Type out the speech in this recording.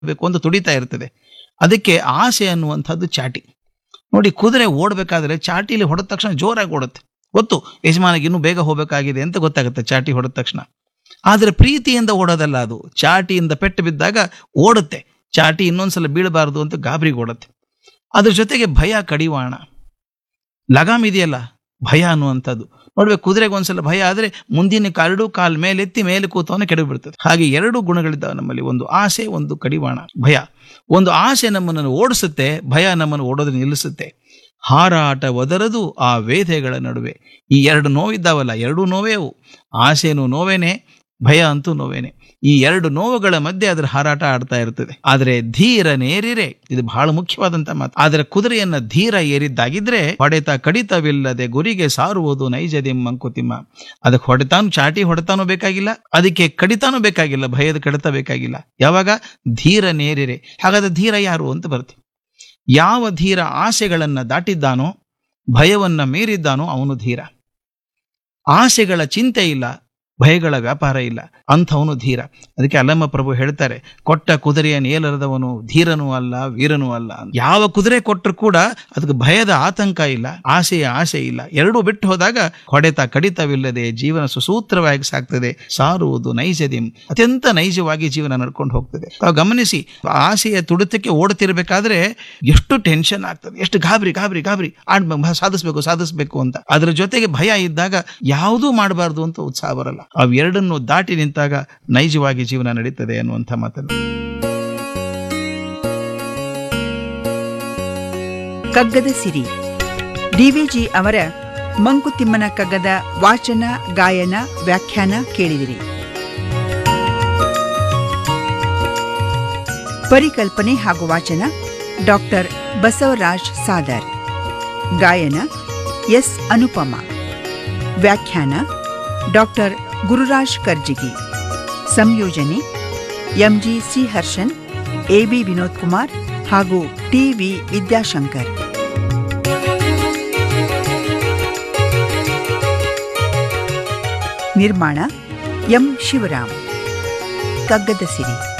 ಬೇಕು ಅಂತ ತುಡಿತಾ ಇರ್ತದೆ ಅದಕ್ಕೆ ಆಸೆ ಅನ್ನುವಂಥದ್ದು ಚಾಟಿ ನೋಡಿ ಕುದುರೆ ಓಡಬೇಕಾದ್ರೆ ಚಾಟಿಲಿ ಹೊಡೆದ ತಕ್ಷಣ ಜೋರಾಗಿ ಓಡುತ್ತೆ ಗೊತ್ತು ಯಜಮಾನಿಗೆ ಇನ್ನೂ ಬೇಗ ಹೋಗಬೇಕಾಗಿದೆ ಅಂತ ಗೊತ್ತಾಗುತ್ತೆ ಚಾಟಿ ಹೊಡೆದ ತಕ್ಷಣ ಆದರೆ ಪ್ರೀತಿಯಿಂದ ಓಡೋದಲ್ಲ ಅದು ಚಾಟಿಯಿಂದ ಪೆಟ್ಟು ಬಿದ್ದಾಗ ಓಡುತ್ತೆ ಚಾಟಿ ಇನ್ನೊಂದ್ಸಲ ಬೀಳಬಾರದು ಅಂತ ಗಾಬರಿಗೆ ಓಡುತ್ತೆ ಅದ್ರ ಜೊತೆಗೆ ಭಯ ಕಡಿವಾಣ ಲಗಾಮ್ ಇದೆಯಲ್ಲ ಭಯ ಅನ್ನುವಂಥದ್ದು ನೋಡ್ಬೇಕು ಕುದುರೆಗೆ ಒಂದ್ಸಲ ಭಯ ಆದರೆ ಮುಂದಿನ ಕಾಲ್ಡು ಕಾಲ್ ಮೇಲೆತ್ತಿ ಮೇಲೆ ಕೂತವನ್ನ ಕೆಡವಿ ಬಿಡ್ತದೆ ಹಾಗೆ ಎರಡು ಗುಣಗಳಿದ್ದಾವೆ ನಮ್ಮಲ್ಲಿ ಒಂದು ಆಸೆ ಒಂದು ಕಡಿವಾಣ ಭಯ ಒಂದು ಆಸೆ ನಮ್ಮನ್ನು ಓಡಿಸುತ್ತೆ ಭಯ ನಮ್ಮನ್ನು ಓಡೋದನ್ನ ನಿಲ್ಲಿಸುತ್ತೆ ಹಾರಾಟ ಒದರದು ಆ ವೇದೆಗಳ ನಡುವೆ ಈ ಎರಡು ನೋವಿದ್ದಾವಲ್ಲ ಎರಡೂ ನೋವೇ ಅವು ಆಸೆನೂ ನೋವೇನೆ ಭಯ ಅಂತೂ ನೋವೇನೆ ಈ ಎರಡು ನೋವುಗಳ ಮಧ್ಯೆ ಅದರ ಹಾರಾಟ ಆಡ್ತಾ ಇರ್ತದೆ ಆದರೆ ಧೀರ ನೇರಿರೆ ಇದು ಬಹಳ ಮುಖ್ಯವಾದಂತ ಮಾತು ಆದರೆ ಕುದುರೆಯನ್ನ ಧೀರ ಏರಿದ್ದಾಗಿದ್ರೆ ಹೊಡೆತ ಕಡಿತವಿಲ್ಲದೆ ಗುರಿಗೆ ಸಾರುವುದು ನೈಜದಿ ಮಂಕುತಿಮ್ಮ ಅದಕ್ಕೆ ಹೊಡೆತಾನು ಚಾಟಿ ಹೊಡೆತಾನು ಬೇಕಾಗಿಲ್ಲ ಅದಕ್ಕೆ ಕಡಿತಾನು ಬೇಕಾಗಿಲ್ಲ ಭಯದ ಕಡಿತ ಬೇಕಾಗಿಲ್ಲ ಯಾವಾಗ ಧೀರ ನೇರಿರೆ ಹಾಗಾದ್ರೆ ಧೀರ ಯಾರು ಅಂತ ಬರುತ್ತೆ ಯಾವ ಧೀರ ಆಸೆಗಳನ್ನ ದಾಟಿದ್ದಾನೋ ಭಯವನ್ನ ಮೀರಿದ್ದಾನೋ ಅವನು ಧೀರ ಆಸೆಗಳ ಚಿಂತೆ ಇಲ್ಲ ಭಯಗಳ ವ್ಯಾಪಾರ ಇಲ್ಲ ಅಂಥವನು ಧೀರ ಅದಕ್ಕೆ ಅಲ್ಲಮ್ಮ ಪ್ರಭು ಹೇಳ್ತಾರೆ ಕೊಟ್ಟ ಕುದುರೆಯ ನೇಲರದವನು ಧೀರನೂ ಅಲ್ಲ ವೀರನೂ ಅಲ್ಲ ಅಂತ. ಯಾವ ಕುದುರೆ ಕೊಟ್ಟರು ಕೂಡ ಅದಕ್ಕೆ ಭಯದ ಆತಂಕ ಇಲ್ಲ ಆಸೆಯ ಆಸೆ ಇಲ್ಲ ಎರಡೂ ಬಿಟ್ಟು ಹೋದಾಗ ಹೊಡೆತ ಕಡಿತವಿಲ್ಲದೆ ಜೀವನ ಸುಸೂತ್ರವಾಗಿ ಸಾಗ್ತದೆ ಸಾರುವುದು ನೈಜದಿಂ ಅತ್ಯಂತ ನೈಜವಾಗಿ ಜೀವನ ನಡ್ಕೊಂಡು ಹೋಗ್ತದೆ ತಾವು ಗಮನಿಸಿ ಆಸೆಯ ತುಡಿತಕ್ಕೆ ಓಡುತ್ತಿರಬೇಕಾದ್ರೆ ಎಷ್ಟು ಟೆನ್ಷನ್ ಆಗ್ತದೆ ಎಷ್ಟು ಗಾಬರಿ ಗಾಬರಿ ಗಾಬರಿ ಆಡ್ಬೇಕು ಸಾಧಿಸ್ಬೇಕು ಸಾಧಿಸ್ಬೇಕು ಅಂತ ಅದ್ರ ಜೊತೆಗೆ ಭಯ ಇದ್ದಾಗ ಯಾವುದೂ ಮಾಡಬಾರ್ದು ಅಂತ ಉತ್ಸಾಹ ಬರಲ್ಲ ಅವೆರಡನ್ನು ದಾಟಿ ನಿಂತಾಗ ನೈಜವಾಗಿ ಜೀವನ ನಡೀತದೆ ಅನ್ನುವಂಥ ಮಾತನ್ನು ಕಗ್ಗದ ಸಿರಿ ಡಿವಿಜಿ ಅವರ ಮಂಕುತಿಮ್ಮನ ಕಗ್ಗದ ವಾಚನ ಗಾಯನ ವ್ಯಾಖ್ಯಾನ ಕೇಳಿದಿರಿ ಪರಿಕಲ್ಪನೆ ಹಾಗೂ ವಾಚನ ಡಾಕ್ಟರ್ ಬಸವರಾಜ್ ಸಾದರ್ ಗಾಯನ ಎಸ್ ಅನುಪಮ ವ್ಯಾಖ್ಯಾನ ಡಾಕ್ಟರ್ ಗುರುರಾಜ್ ಕರ್ಜಿಗಿ ಸಂಯೋಜನೆ ಎಂಜಿ ಶ್ರೀಹರ್ಷನ್ ಎಬಿ ವಿನೋದ್ ಕುಮಾರ್ ಹಾಗೂ ಟಿವಿ ವಿದ್ಯಾಶಂಕರ್ ನಿರ್ಮಾಣ ಎಂ ಶಿವರಾಮ್ ಕಗ್ಗದ ಸಿರಿ